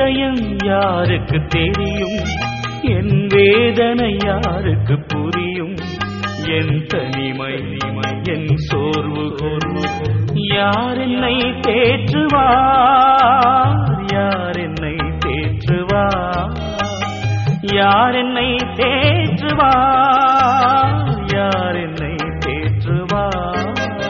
இதயம் யாருக்கு தெரியும் என் வேதனை யாருக்கு புரியும் என் தனிமை என் சோர்வு யார் என்னை தேற்றுவார் யார் என்னை தேற்றுவார் யார் என்னை தேற்றுவார் யார் என்னை தேற்றுவார்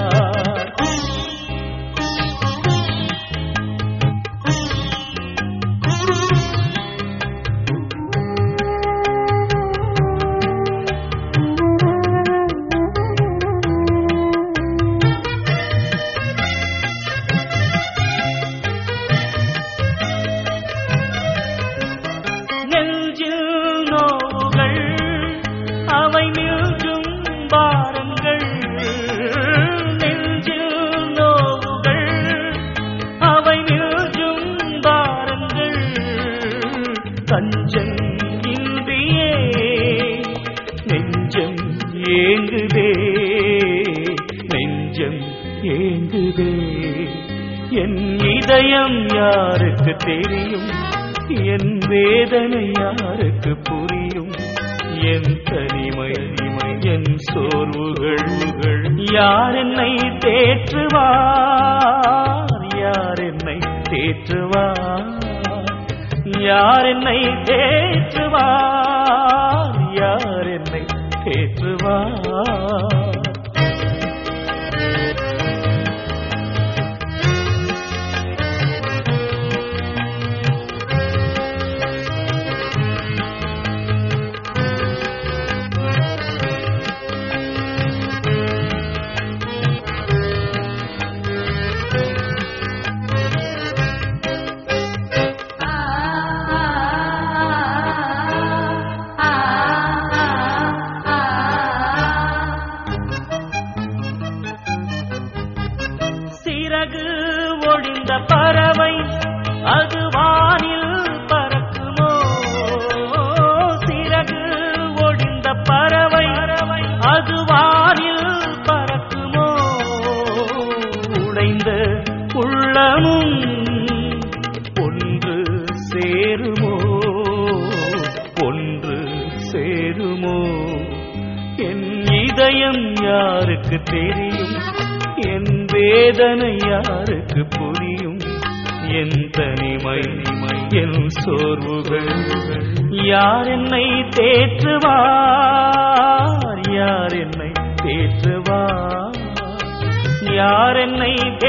நெஞ்சில் நோவுகள் அவை மில்கும் பாரங்கள் நெஞ்சில் நோவுகள் அவை மில்கும் பாரங்கள் தஞ்சம் இன்றியே நெஞ்சம் ஏங்குதே நெஞ்சம் ஏங்குதே என் இதயம் யாருக்கு தெரியும் என் வேதனை யாருக்கு புரியும் என் தனிமை என் சோர்வுகள் யார் என்னை தேற்றுவார் யார் என்னை தேற்றுவார் யார் என்னை தேற்றுவார் யார் என்னை தேற்றுவார் சிறகு ஒழிந்த பறவை அது வானில் பறக்குமோ சிறகு ஒழிந்த பறவை அது வானில் பறக்குமோ உடைந்த உள்ளமும் ஒன்று சேருமோ ஒன்று சேருமோ என் இதயம் யாருக்கு தெரியும் என் வேதனை யாருக்கு புரியும் என் தனிமை என் சோர்வுகள் யார் என்னை தேற்றுவார் யார் என்னை தேற்றுவார் யார் என்னை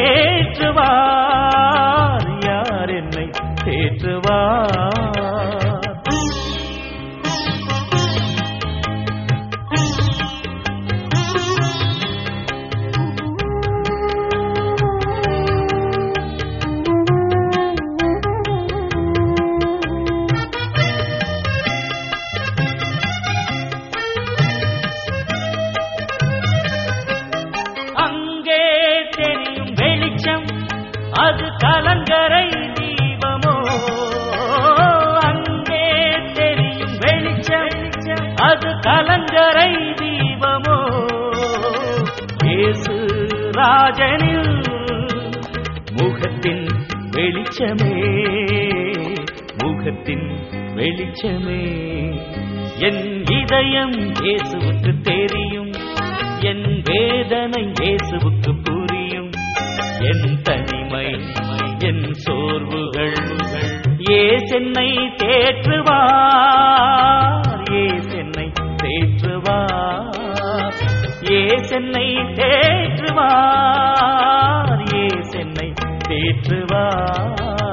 தேற்றுவார் யார் என்னை தேற்றுவார் அங்கே தெரியும் வெளிச்சம் அது கலங்கரை தீபமோ அங்கே தெரியும் வெளிச்சம் அது கலங்கரை தீபமோ இயேசு ராஜனில் முகத்தின் வெளிச்சமே முகத்தின் வெளிச்சமே என் இதயம் இயேசுவுக்கு தெரியும் என் வேதனை இயேசுவுக்கு புரியும் என் தனிமை என் சோர்வுகள் ஏசென்னை தேற்றுவார் ஏசென்னை தேற்றுவார் ஏசென்னை தேற்றுவார் ஏசென்னை தேற்றுவார்